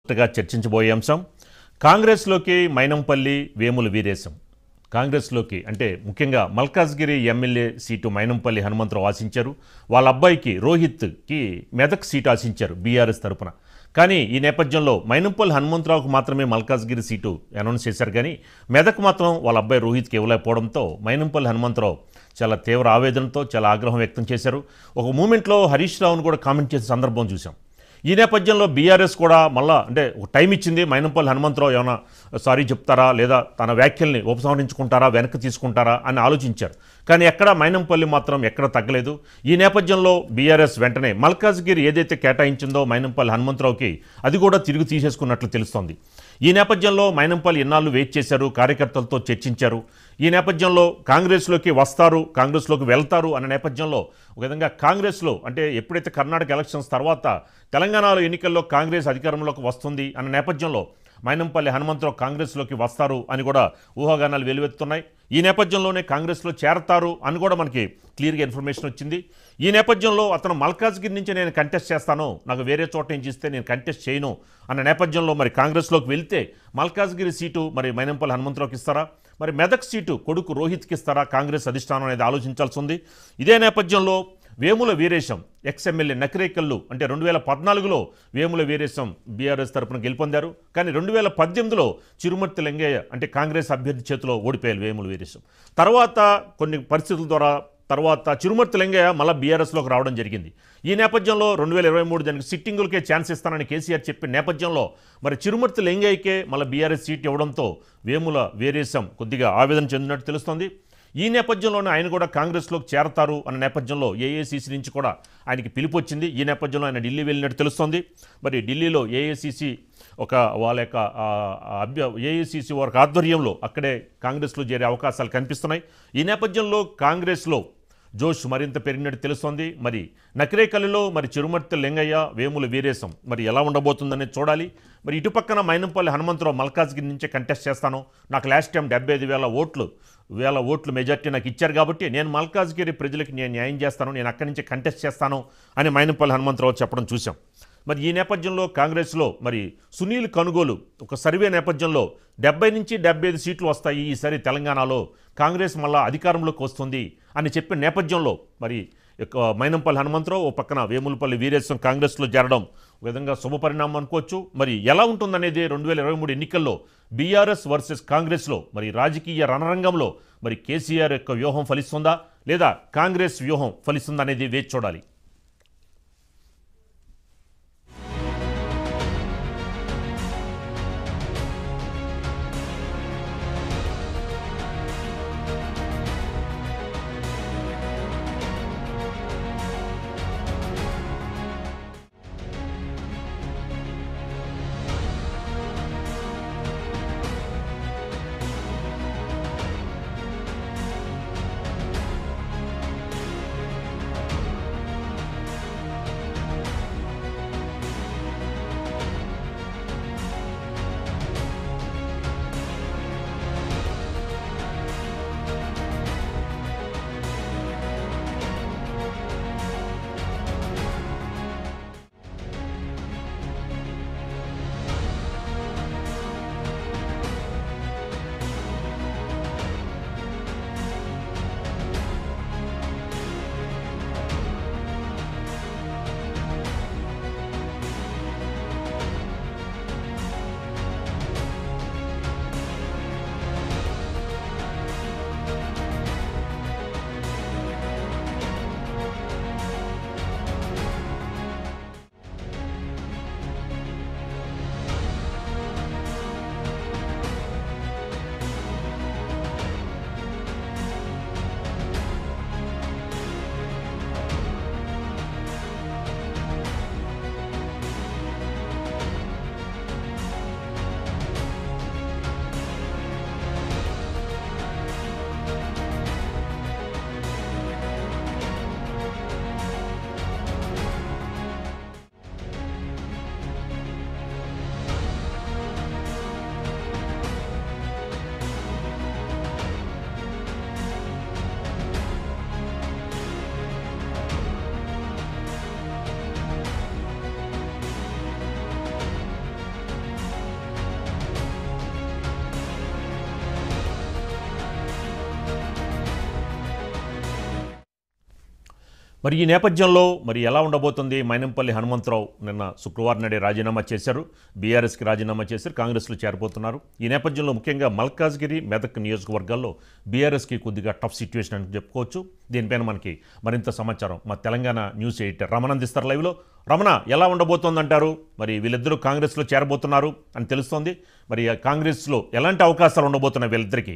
గా చర్చించబోయే అంశం కాంగ్రెస్లోకి మైనంపల్లి వేముల వీరేశం కాంగ్రెస్లోకి అంటే ముఖ్యంగా మల్కాజ్గిరి ఎమ్మెల్యే సీటు మైనంపల్లి హనుమంతరావు ఆశించారు వాళ్ళ అబ్బాయికి రోహిత్కి మెదక్ సీటు ఆశించారు బీఆర్ఎస్ తరపున కానీ ఈ నేపథ్యంలో మైనంపల్లి హనుమంతరావుకు మాత్రమే మల్కాజ్గిరి సీటు అనౌన్స్ చేశారు కానీ మెదక్ మాత్రం వాళ్ళ అబ్బాయి రోహిత్కి ఇవ్వలేకపోవడంతో మైనంపల్లి హనుమంతరావు చాలా తీవ్ర ఆవేదనతో చాలా ఆగ్రహం వ్యక్తం చేశారు ఒక మూమెంట్లో హరీష్ రావును కూడా కామెంట్ చేసే సందర్భం చూసాం ఈ నేపథ్యంలో బీఆర్ఎస్ కూడా మళ్ళా అంటే ఒక టైం ఇచ్చింది మైనంపల్లి హనుమంతరావు ఏమైనా సారీ చెప్తారా లేదా తన వ్యాఖ్యల్ని ఉపసంహరించుకుంటారా వెనక్కి తీసుకుంటారా అని ఆలోచించారు కానీ ఎక్కడ మైనంపల్లి మాత్రం ఎక్కడ తగ్గలేదు ఈ నేపథ్యంలో బీఆర్ఎస్ వెంటనే మల్కాజ్గిరి ఏదైతే కేటాయించిందో మైనంపల్లి హనుమంతరావుకి అది కూడా తిరిగి తీసేసుకున్నట్లు తెలుస్తోంది ఈ నేపథ్యంలో మైనంపల్లి ఎన్నాళ్ళు వెయిట్ చేశారు కార్యకర్తలతో చర్చించారు ఈ నేపథ్యంలో కాంగ్రెస్లోకి వస్తారు కాంగ్రెస్లోకి వెళ్తారు అనే నేపథ్యంలో ఒక విధంగా కాంగ్రెస్లో అంటే ఎప్పుడైతే కర్ణాటక ఎలక్షన్స్ తర్వాత తెలంగాణలో ఎన్నికల్లో కాంగ్రెస్ అధికారంలోకి వస్తుంది అన్న నేపథ్యంలో మైనంపల్లి హనుమంతరావు కాంగ్రెస్లోకి వస్తారు అని కూడా ఊహాగానాలు వెలువెత్తుతున్నాయి ఈ నేపథ్యంలోనే కాంగ్రెస్లో చేరతారు అని కూడా మనకి క్లియర్గా ఇన్ఫర్మేషన్ వచ్చింది ఈ నేపథ్యంలో అతను మల్కాజ్గిరి నుంచి నేను కంటెస్ట్ చేస్తాను నాకు వేరే చోట నుంచి ఇస్తే నేను కంటెస్ట్ చేయను అన్న నేపథ్యంలో మరి కాంగ్రెస్లోకి వెళ్తే మల్కాజ్గిరి సీటు మరి మైనంపల్లి హనుమంతరావుకి ఇస్తారా మరి మెదక్ సీటు కొడుకు రోహిత్కి ఇస్తారా కాంగ్రెస్ అధిష్టానం అనేది ఆలోచించాల్సి ఉంది ఇదే నేపథ్యంలో వేముల వీరేశం ఎక్స్ ఎమ్మెల్యే నకిరేకల్లు అంటే రెండు వేల పద్నాలుగులో వేముల వీరేశం బీఆర్ఎస్ తరపున గెలుపొందారు కానీ రెండు వేల పద్దెనిమిదిలో చిరుమర్తి లింగయ్య అంటే కాంగ్రెస్ అభ్యర్థి చేతిలో ఓడిపోయారు వేముల వీరేశం తర్వాత కొన్ని పరిస్థితుల ద్వారా తర్వాత చిరుమర్తి లింగయ్య మళ్ళీ బీఆర్ఎస్లోకి రావడం జరిగింది ఈ నేపథ్యంలో రెండు వేల ఇరవై మూడు దానికి సిట్టింగులకే ఛాన్స్ ఇస్తానని కేసీఆర్ చెప్పిన నేపథ్యంలో మరి చిరుమర్తి లింగయ్యకే మళ్ళీ బీఆర్ఎస్ సీట్ ఇవ్వడంతో వేముల వీరేశం కొద్దిగా ఆవేదన చెందినట్టు తెలుస్తోంది ఈ నేపథ్యంలోనే ఆయన కూడా కాంగ్రెస్లోకి చేరతారు అన్న నేపథ్యంలో ఏఏసీసీ నుంచి కూడా ఆయనకి పిలుపు వచ్చింది ఈ నేపథ్యంలో ఆయన ఢిల్లీ వెళ్ళినట్టు తెలుస్తోంది మరి ఢిల్లీలో ఏఏసీసీ ఒక వాళ్ళ యొక్క ఆ, ఆ అభ్య ఏఐసిసి వారి ఆధ్వర్యంలో అక్కడే కాంగ్రెస్లో చేరే అవకాశాలు కనిపిస్తున్నాయి ఈ నేపథ్యంలో కాంగ్రెస్లో జోష్ మరింత పెరిగినట్టు తెలుస్తోంది మరి నకిరేకల్లిలో మరి చిరుమర్తి లింగయ్య వేముల వీరేశం మరి ఎలా ఉండబోతుందనేది చూడాలి మరి ఇటుపక్కన మైనంపల్లి హనుమంతరావు మల్కాజ్గిరి నుంచే కంటెస్ట్ చేస్తాను నాకు లాస్ట్ టైం డెబ్బై ఐదు వేల ఓట్లు వేల ఓట్లు మెజార్టీ నాకు ఇచ్చారు కాబట్టి నేను మల్కాజ్గిరి ప్రజలకు నేను న్యాయం చేస్తాను నేను అక్కడి నుంచి కంటెస్ట్ చేస్తాను అని మైనంపల్లి హనుమంతరావు చెప్పడం చూసాం మరి ఈ నేపథ్యంలో కాంగ్రెస్లో మరి సునీల్ కనుగోలు ఒక సర్వే నేపథ్యంలో డెబ్బై నుంచి డెబ్బై ఐదు సీట్లు వస్తాయి ఈసారి తెలంగాణలో కాంగ్రెస్ మళ్ళా అధికారంలోకి వస్తుంది అని చెప్పిన నేపథ్యంలో మరి యొక్క మైనంపల్లి హనుమంతరావు ఓ పక్కన వేములపల్లి వీరేశం కాంగ్రెస్లో చేరడం ఒక విధంగా శుభపరిణామం అనుకోవచ్చు మరి ఎలా ఉంటుందనేది రెండు వేల ఇరవై మూడు ఎన్నికల్లో బీఆర్ఎస్ వర్సెస్ కాంగ్రెస్లో మరి రాజకీయ రణరంగంలో మరి కేసీఆర్ యొక్క వ్యూహం ఫలిస్తుందా లేదా కాంగ్రెస్ వ్యూహం ఫలిస్తుందా అనేది వేచి చూడాలి మరి ఈ నేపథ్యంలో మరి ఎలా ఉండబోతుంది మైనంపల్లి హనుమంతరావు నిన్న శుక్రవారం నాడే రాజీనామా చేశారు బీఆర్ఎస్కి రాజీనామా చేశారు కాంగ్రెస్లో చేరిపోతున్నారు ఈ నేపథ్యంలో ముఖ్యంగా మల్కాజ్గిరి మెదక్ నియోజకవర్గాల్లో బీఆర్ఎస్కి కొద్దిగా టఫ్ సిచ్యువేషన్ అని చెప్పుకోవచ్చు దీనిపైన మనకి మరింత సమాచారం మా తెలంగాణ న్యూస్ ఎడిటర్ రమణ అందిస్తారు లైవ్లో రమణ ఎలా ఉండబోతోందంటారు మరి వీళ్ళిద్దరూ కాంగ్రెస్లో చేరబోతున్నారు అని తెలుస్తోంది మరి ఆ కాంగ్రెస్లో ఎలాంటి అవకాశాలు ఉండబోతున్నాయి వీళ్ళిద్దరికీ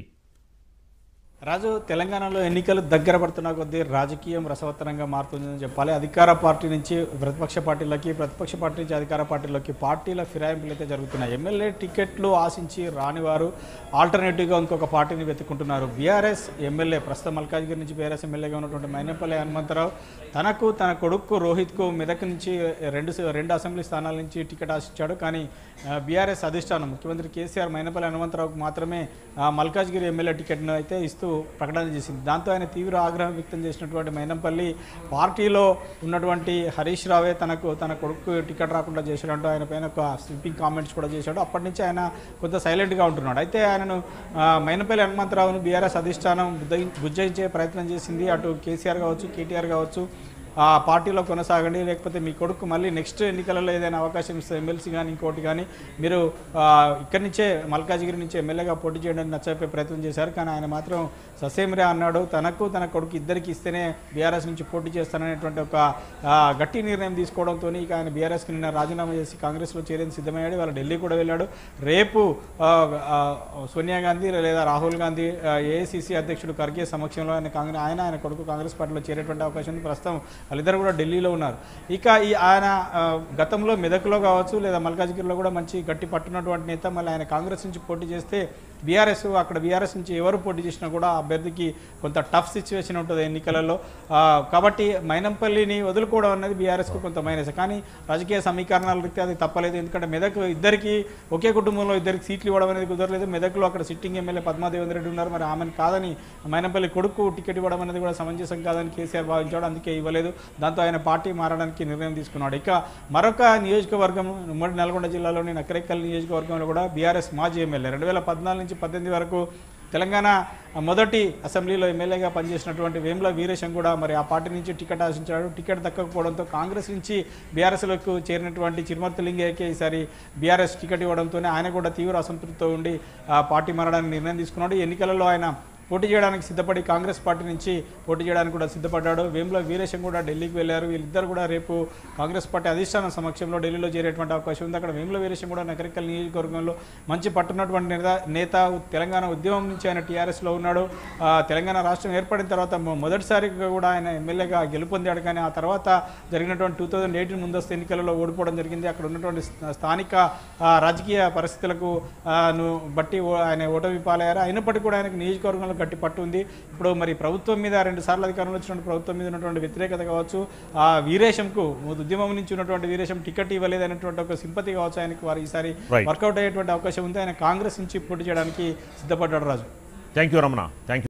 రాజు తెలంగాణలో ఎన్నికలు దగ్గర పడుతున్న కొద్దీ రాజకీయం రసవత్తరంగా మారుతుందని చెప్పాలి అధికార పార్టీ నుంచి ప్రతిపక్ష పార్టీలకి ప్రతిపక్ష పార్టీ నుంచి అధికార పార్టీలకి పార్టీల ఫిరాయింపులు అయితే జరుగుతున్నాయి ఎమ్మెల్యే టికెట్లు ఆశించి రాని వారు ఆల్టర్నేటివ్గా ఇంకొక పార్టీని వెతుక్కుంటున్నారు బీఆర్ఎస్ ఎమ్మెల్యే ప్రస్తుతం మల్కాజ్గిరి నుంచి బీఆర్ఎస్ ఎమ్మెల్యేగా ఉన్నటువంటి మైనపల్లి హనుమంతరావు తనకు తన కొడుకు రోహిత్కు మెదక్ నుంచి రెండు రెండు అసెంబ్లీ స్థానాల నుంచి టికెట్ ఆశించాడు కానీ బీఆర్ఎస్ అధిష్టానం ముఖ్యమంత్రి కేసీఆర్ మైనపల్లి హనుమంతరావుకు మాత్రమే ఆ, మల్కాజ్గిరి ఎమ్మెల్యే టికెట్ను అయితే ఇస్తూ ప్రకటన చేసింది దాంతో ఆయన తీవ్ర ఆగ్రహం వ్యక్తం చేసినటువంటి మైనంపల్లి పార్టీలో ఉన్నటువంటి హరీష్ రావే తనకు తన కొడుకు టికెట్ రాకుండా చేశాడంటూ ఆయన పైన ఒక స్లిప్పింగ్ కామెంట్స్ కూడా చేశాడు అప్పటి నుంచి ఆయన కొంత సైలెంట్గా ఉంటున్నాడు అయితే ఆయనను ఆ, మైనంపల్లి హనుమంతరావును బీఆర్ఎస్ అధిష్టానం బుద్ధ- బుజ్జగించే ప్రయత్నం చేసింది అటు కేసీఆర్ కావచ్చు కేటీఆర్ కావచ్చు ఆ పార్టీలో కొనసాగండి లేకపోతే మీ కొడుకు మళ్ళీ నెక్స్ట్ ఎన్నికలలో ఏదైనా అవకాశం ఇస్తే ఎమ్మెల్సీ కానీ ఇంకోటి కానీ మీరు ఆ, ఇక్కడి నుంచే మల్కాజిగిరి నుంచి ఎమ్మెల్యేగా పోటీ చేయడానికి నచ్చపే ప్రయత్నం చేశారు కానీ ఆయన మాత్రం ససేమిరా అన్నాడు తనకు తన కొడుకు ఇద్దరికి ఇస్తేనే బీఆర్ఎస్ నుంచి పోటీ చేస్తాననేటువంటి ఒక ఆ, గట్టి నిర్ణయం తీసుకోవడంతో ఇక ఆయన బీఆర్ఎస్కి నిన్న రాజీనామా చేసి కాంగ్రెస్లో చేరేందుకు సిద్ధమయ్యాడు వాళ్ళ ఢిల్లీ కూడా వెళ్ళాడు రేపు ఆ, ఆ, సోనియా గాంధీ లేదా రాహుల్ గాంధీ ఏఐసిసి అధ్యక్షుడు ఖర్గే సమక్షంలో ఆయన కాంగ్రెస్ ఆయన ఆయన కొడుకు కాంగ్రెస్ పార్టీలో చేరేటువంటి అవకాశం ఉంది ప్రస్తుతం వాళ్ళిద్దరు కూడా ఢిల్లీలో ఉన్నారు ఇక ఈ ఆయన ఆ, గతంలో మెదక్లో కావచ్చు లేదా మల్కాజ్గిరిలో కూడా మంచి గట్టి పట్టున్నటువంటి నేత మళ్ళీ ఆయన కాంగ్రెస్ నుంచి పోటీ చేస్తే బీఆర్ఎస్ అక్కడ బీఆర్ఎస్ నుంచి ఎవరు పోటీ చేసినా కూడా ఆ అభ్యర్థికి కొంత టఫ్ సిచ్యువేషన్ ఉంటుంది ఎన్నికలలో ఆ, కాబట్టి మైనంపల్లిని వదులుకోవడం అనేది బీఆర్ఎస్కు కొంత మైనస్ కానీ రాజకీయ సమీకరణాల రీత్యా అది తప్పలేదు ఎందుకంటే మెదక్ ఇద్దరికి ఒకే కుటుంబంలో ఇద్దరికి సీట్లు ఇవ్వడం అనేది కుదరలేదు మెదక్లో అక్కడ సిట్టింగ్ ఎమ్మెల్యే పద్మాదేవేంద్ర రెడ్డి ఉన్నారు మరి ఆమెను కాదని మైనంపల్లి కొడుకు టికెట్ ఇవ్వడం అనేది కూడా సమంజసం కాదని కేసీఆర్ భావించాడు అందుకే ఇవ్వలేదు దాంతో ఆయన పార్టీ మారడానికి నిర్ణయం తీసుకున్నాడు ఇక మరొక నియోజకవర్గం ఉమ్మడి నల్గొండ జిల్లాలోని నకరేకల్ నియోజకవర్గంలో కూడా బీఆర్ఎస్ మాజీ ఎమ్మెల్యే రెండు వేల పద్నాలుగు నుంచి పద్దెనిమిది వరకు తెలంగాణ మొదటి అసెంబ్లీలో ఎమ్మెల్యేగా పనిచేసినటువంటి వేముల వీరేశం కూడా మరి ఆ పార్టీ నుంచి టికెట్ ఆశించాడు టికెట్ దక్కకపోవడంతో కాంగ్రెస్ నుంచి బీఆర్ఎస్లకు చేరినటువంటి చిరుమర్తి లింగయ్యకే ఈసారి బీఆర్ఎస్ టికెట్ ఇవ్వడంతోనే ఆయన కూడా తీవ్ర అసంతృప్తితో ఉండి ఆ పార్టీ మారడానికి నిర్ణయం తీసుకున్నాడు ఈ ఎన్నికలలో ఆయన పోటీ చేయడానికి సిద్ధపడి కాంగ్రెస్ పార్టీ నుంచి పోటీ చేయడానికి కూడా సిద్ధపడ్డాడు వేముల వీరేశం కూడా ఢిల్లీకి వెళ్ళారు వీళ్ళిద్దరు కూడా రేపు కాంగ్రెస్ పార్టీ అధిష్టానం సమక్షంలో ఢిల్లీలో చేరేటువంటి అవకాశం ఉంది అక్కడ వేముల వీరేశం కూడా నకరికల్ నియోజకవర్గంలో మంచి పట్టున్నటువంటి నేత నేత తెలంగాణ ఉద్యమం నుంచి ఆయన టీఆర్ఎస్లో ఉన్నాడు ఆ, తెలంగాణ రాష్ట్రం ఏర్పడిన తర్వాత మొ- మొదటిసారిగా కూడా ఆయన ఎమ్మెల్యేగా గెలుపొందాడు కానీ ఆ తర్వాత జరిగినటువంటి టూ థౌజండ్ ఎయిటీన్ ముందస్తు ఎన్నికలలో ఓడిపోవడం జరిగింది అక్కడ ఉన్నటువంటి స్థ- స్థానిక ఆ, రాజకీయ పరిస్థితులకు ఆ, ను బట్టి ఓ- ఆయన ఓటమి పాలయ్యారు అయినప్పటికీ కూడా ఆయనకు నియోజకవర్గంలో గట్టి పట్టు ఉంది ఇప్పుడు మరి ప్రభుత్వం మీద రెండు సార్లు అధికారంలో వచ్చినటువంటి ప్రభుత్వం మీద ఉన్నటువంటి వ్యతిరేకత కావచ్చు ఆ వీరేశంకు ఉద్యమం నుంచి ఉన్నటువంటి వీరేశం టికెట్ ఇవ్వలేదనేటువంటి ఒక సింపతి కావచ్చు ఆయనకు వారు ఈసారి Right. వర్కౌట్ అయ్యేటువంటి అవకాశం ఉంది ఆయన కాంగ్రెస్ నుంచి పోటీ చేయడానికి సిద్ధపడ్డాడు Raju thank you Ramana thank you